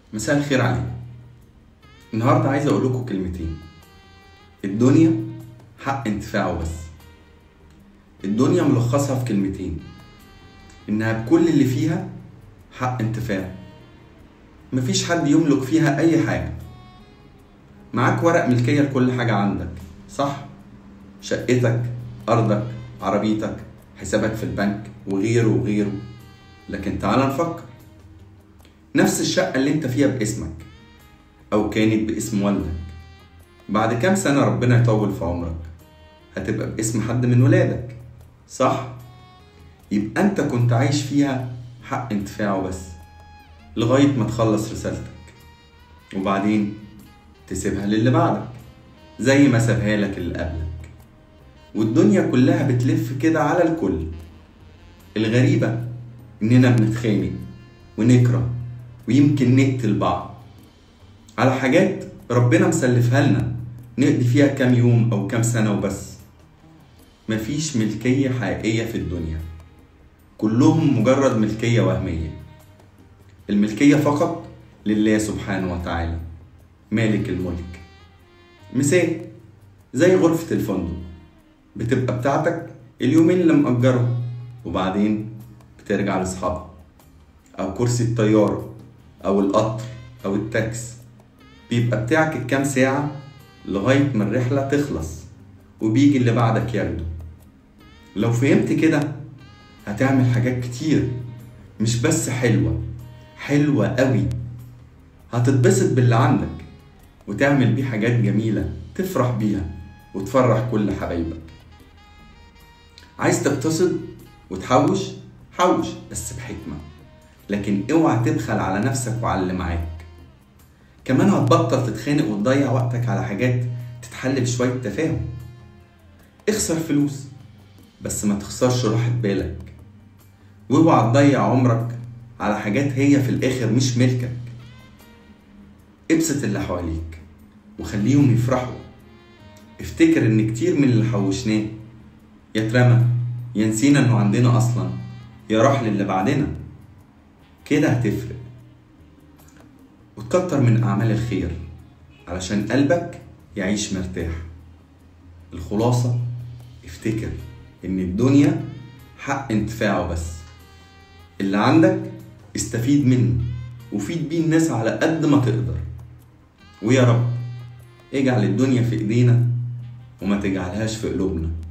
مساء الخير عليكم النهاردة عايز أقول لكم كلمتين الدنيا حق انتفاعه بس الدنيا ملخصها في كلمتين إنها بكل اللي فيها حق انتفاع مفيش حد يملك فيها أي حاجة معاك ورق ملكية لكل حاجة عندك صح؟ شقتك أرضك عربيتك حسابك في البنك وغيره وغيره لكن تعال نفكر نفس الشقة اللي انت فيها باسمك أو كانت باسم والدك بعد كام سنة ربنا يطول في عمرك هتبقى باسم حد من ولادك صح؟ يبقى انت كنت عايش فيها حق انتفاعه بس لغاية ما تخلص رسالتك وبعدين تسيبها للي بعدك زي ما سابها لك اللي قبلك والدنيا كلها بتلف كده على الكل الغريبة إننا بنتخانق ونكره ويمكن نقتل بعض على حاجات ربنا مسلفها لنا نقضي فيها كام يوم أو كام سنة وبس مفيش ملكية حقيقية في الدنيا كلهم مجرد ملكية وهمية الملكية فقط لله سبحانه وتعالى مالك الملك مثال زي غرفة الفندق بتبقى بتاعتك اليومين اللي مأجرهم وبعدين بترجع لأصحابها أو كرسي الطيارة أو القطر أو التاكس بيبقى بتاعك الكام ساعة لغاية ما الرحلة تخلص وبيجي اللي بعدك ياخده لو فهمت كده هتعمل حاجات كتير مش بس حلوة حلوة قوي هتتبسط باللي عندك وتعمل بيه حاجات جميلة تفرح بيها وتفرح كل حبايبك عايز تقتصد وتحوش حوش بس بحكمة لكن اوعى تبخل على نفسك وعلى اللي معاك كمان هتبطل تتخانق وتضيع وقتك على حاجات تتحل بشوية تفاهم اخسر فلوس بس ما تخسرش راحة بالك واوعى تضيع عمرك على حاجات هي في الاخر مش ملكك ابسط اللي حواليك وخليهم يفرحوا افتكر ان كتير من اللي حوشناه يا اترمى يا نسينا انه عندنا اصلا يا راح للي بعدنا كده هتفرق وتكتر من اعمال الخير علشان قلبك يعيش مرتاح الخلاصة افتكر ان الدنيا حق انتفاعه بس اللي عندك استفيد منه وفيد بيه الناس على قد ما تقدر ويا رب اجعل الدنيا في ايدينا وما تجعلهاش في قلوبنا